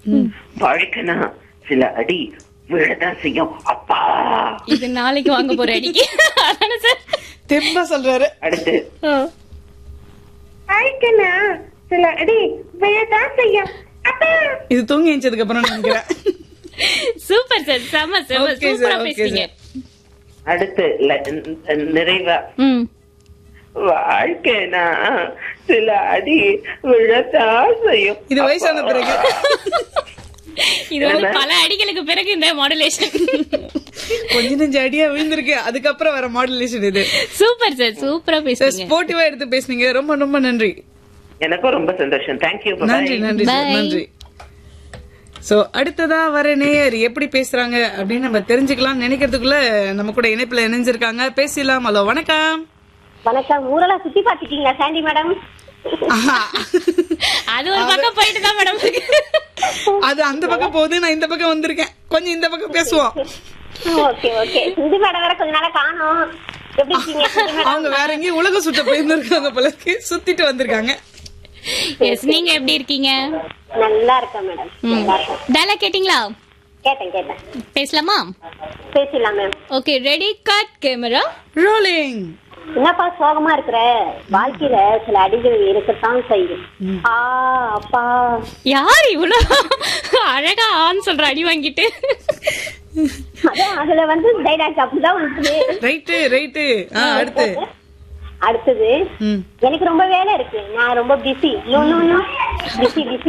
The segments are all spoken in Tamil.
வாழ்க்கைனா சில அடி விழதான் செய்யும் அப்பா இது நாளைக்கு வாங்க போற அடிக்கு அதானே சார் தெம்பா சொல்றாரு அடுத்து ஆ. வாழ்க்கைனா சில அடி விழதான் செய்யும் அப்பா இது தூங்கி எழுந்ததுக்கு அப்புறம் நினைக்கிறேன் சூப்பர் சார் செம செம Okay, sir, சூப்பரா okay, பேசுறீங்க அடுத்து ல- ந- நிறைவா ம் வாழ்க்கைனா சில அடி விழத்தான் செய்யும் இது வயசான பிறகு இது வந்து பல அடிகளுக்கு பிறகு இந்த மாடுலேஷன் கொஞ்ச நெஞ்ச அடியா விழுந்திருக்கு அதுக்கப்புறம் வர மாடுலேஷன் இது சூப்பர் சார் சூப்பரா சார் பேசுறீங்க ஸ்போர்ட்டிவா எடுத்து பேசுனீங்க ரொம்ப ரொம்ப நன்றி எனக்கும் ரொம்ப சந்தோஷம் தேங்க்யூ நன்றி நன்றி சார் Bye. நன்றி சோ அடுத்ததா வர நேயர் எப்படி பேசுறாங்க அப்படின்னு நம்ம தெரிஞ்சுக்கலாம் நினைக்கிறதுக்குள்ள நம்ம கூட இணைப்புல இணைஞ்சிருக்காங்க பேசலாம் ஹலோ வணக்கம் வணக்கம் ஊரெல்லாம் சுத்தி பாத்துட்டீங்களா சாண்டி மேடம் ஆஹா. அது ஒரு பக்கம் போயிட்டு தான் மேடம் இருக்கு அது அந்த பக்கம் போகுது நான் இந்த பக்கம் வந்திருக்கேன் கொஞ்சம் இந்த பக்கம் பேசுவோம் ஓகே ஓகே சிந்து மேடம் வேற கொஞ்ச நாளா காணோம் எப்படி இருக்கீங்க சிந்து மேடம் அவங்க வேற எங்கேயும் உலக சுத்த போயிருந்திருக்காங்க போல இருக்கு சுத்திட்டு வந்திருக்காங்க எஸ் நீங்க எப்படி இருக்கீங்க நல்லா இருக்கேன் மேடம் நல்லா இருக்கேன் டயலாக் கேட்டிங்களா கேட்டேன் கேட்டேன் பேசலாமா பேசிடலாம் ma'am okay ready cut camera rolling என்னப்பா சோகமா இருக்கிற வாழ்க்கையில சில அடிகள் இருக்கத்தான் செய்யும் ஆ அப்பா யார் இவ்வளவு அழகா ஆன்னு சொல்ற அடி வாங்கிட்டு அதான் அதுல வந்து டைலாக் அப்படிதான் வந்து ரைட்டு ரைட்டு அடுத்து அடுத்தது ம். எனக்கு ரொம்ப வேலை இருக்கு நான் ரொம்ப busy busy busy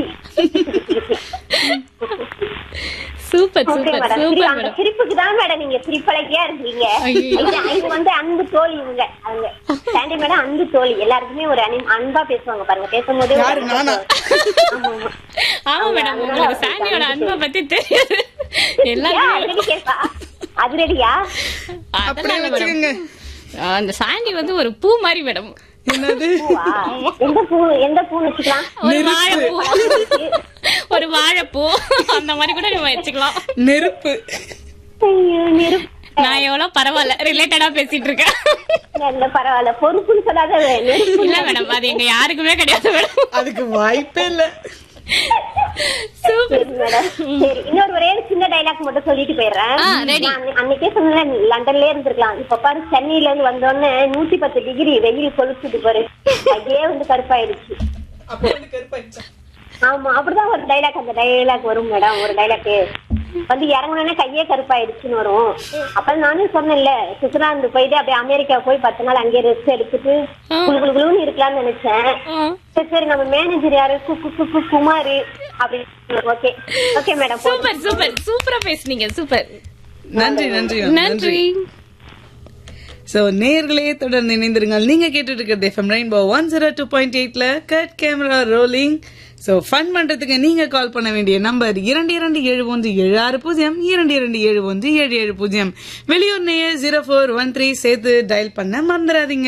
super okay super madam super அந்த மேடம் சிரிப்புக்கு தான் மேடம் நீங்க சிரிப்பழகியா இருக்கீங்க ஐயையோ. இது இது வந்து அன்பு தோழி இவங்க அவங்க சாண்டி மேடம் அன்பு தோழி எல்லாருக்குமே ஒரு அனி- அன்பா பேசுவாங்க பாருங்க பேசும்போதே ஒரு யாரு, அன்பா நானா? பேசுவாங்க. ஆமா, ஆமா. ஆமா மேடம் உங்களுக்கு சாண்டியோட அன்பை பத்தி தெரியாது ஏன் எல்லாருமே அதிரடி கேப்பா அதிரடியா அப்படியே அதெல்லாம் இல்ல மேடம் வச்சுக்கோங்க அந்த சாண்டி வந்து ஒரு பூ மாதிரி மேடம் என்னது பூவா? எந்த பூ எந்த பூ வச்சுக்கலாம் ஒரு வாழைப்பூ ஒரு வாழைப்பூ அந்த மாதிரி கூட நம்ம வச்சுக்கலாம் நெருப்பு ஐயோ, நெருப்பு. நான் எவ்வளவு பரவாயில்ல ரிலேட்டடா பேசிட்டு இருக்கேன் நல்ல பரவாயில்ல பொறுப்புன்னு சொல்லாத நெருப்பு இல்ல மேடம் அது எங்க யாருக்குமே கிடையாது மேடம் அதுக்கு வாய்ப்பே இல்ல சூப்பர் சரி மேடம் சரி இன்னொரு ஒரே ஒரு சின்ன டைலாக் மட்டும் சொல்லிட்டு போயிடுறேன் ஆ, ready. நான் அன்னை- அன்னைக்கே சொன்னேன் லண்டன்லயே இருந்திருக்கலாம் இப்ப பாரு சென்னையில இருந்து வந்தோடனே நூத்தி பத்து டிகிரி வெயில் கொளுத்துட்டு பாரு ஐயே வந்து கருப்பாயிடுச்சு அப்ப வந்து கருப்பாயிடுச்சா ஆமா அப்படிதான் ஒரு டைலாக் அந்த டைலாக் வரும் மேடம் ஒரு டைலாக் வந்து இறங்குனோடனே கையே கருப்பாயிடுச்சுன்னு வரும் அப்ப நானும் சொன்னேன்ல சுவிட்சர்லாந்து போயிட்டு அப்படியே அமெரிக்கா போய் பத்து நாள் அங்கேயே ரெஸ்ட் எடுத்துட்டு குளு குளு குளுன்னு இருக்கலாம்னு நினைச்சேன் சரி சரி நம்ம மேனேஜர் யாரு கு- கு- கு- கு- குமாரு அப்படி okay okay madam super super சூப்பரா பேசுனீங்க சூப்பர் நன்றி நன்றி நன்றி சோ நேர்களே தொடர்ந்து இணைந்திருங்கள் நீங்க கேட்டுட்டு இருக்கிறது FM Rainbow one zero two point எயிட்ல cut camera rolling so fun பண்றதுக்கு நீங்க கால் பண்ண வேண்டிய நம்பர் இரண்டு இரண்டு ஏழு ஒன்று ஏழு ஆறு பூஜ்ஜியம் இரண்டு இரண்டு ஏழு ஒன்று ஏழு ஏழு பூஜ்ஜியம் வெளியூர் நேயர் ஜீரோ ஃபோர் ஒன் த்ரீ சேர்த்து டயல் பண்ண மறந்துடாதீங்க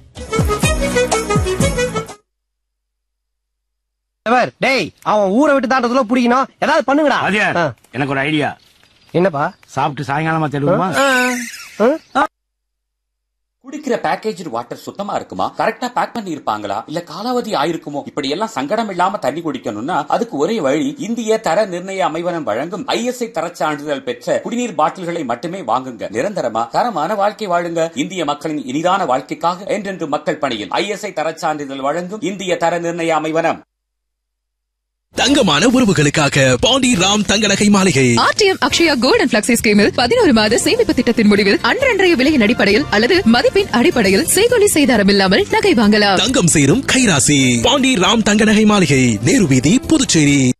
அவர், டேய் அவன் ஊரை விட்டு தாண்டதுல பிடிக்கணும் ஏதாவது பண்ணுங்கடா வாத்தியார் ஆ, எனக்கு ஒரு ஐடியா என்னப்பா சாப்பிட்டு சாயங்காலமா தேடுவோமா ஆ? குடிக்கிற பேக்கேஜ் வாட்டர் சுத்தமா இருக்குமா கரெக்டா பேக் பண்ணி இருப்பாங்களா இல்ல காலாவதி ஆயிருக்குமோ இப்படி எல்லாம் சங்கடம் இல்லாம தண்ணி குடிக்கணும்னா அதுக்கு ஒரே வழி இந்திய தர நிர்ணய அமைவனம் வழங்கும் ஐஎஸ்ஐ தரச் சான்றிதழ் பெற்ற குடிநீர் பாட்டில்களை மட்டுமே வாங்குங்க நிரந்தரமா தரமான வாழ்க்கை வாழுங்க இந்திய மக்களின் இனிதான வாழ்க்கைக்காக என்றென்று மக்கள் பணியில் ஐஎஸ்ஐ தரச் சான்றிதழ் வழங்கும் இந்திய தர நிர்ணய அமைவனம் தங்கமான உறவுகளுக்காக பாண்டி ராம் தங்க நகை மாளிகை RTM Akshaya gold and flexi ஸ்கீமில் பதினோரு மாத சேமிப்பு திட்டத்தின் முடிவில் அன்றன்றைய விலையின் அடிப்படையில் அல்லது மதிப்பின் அடிப்படையில் செய்கொலி செய்தாரம் இல்லாமல் நகை வாங்கலாம் தங்கம் சேரும் கைராசி பாண்டி ராம் தங்க நகை மாளிகை நேரு வீதி புதுச்சேரி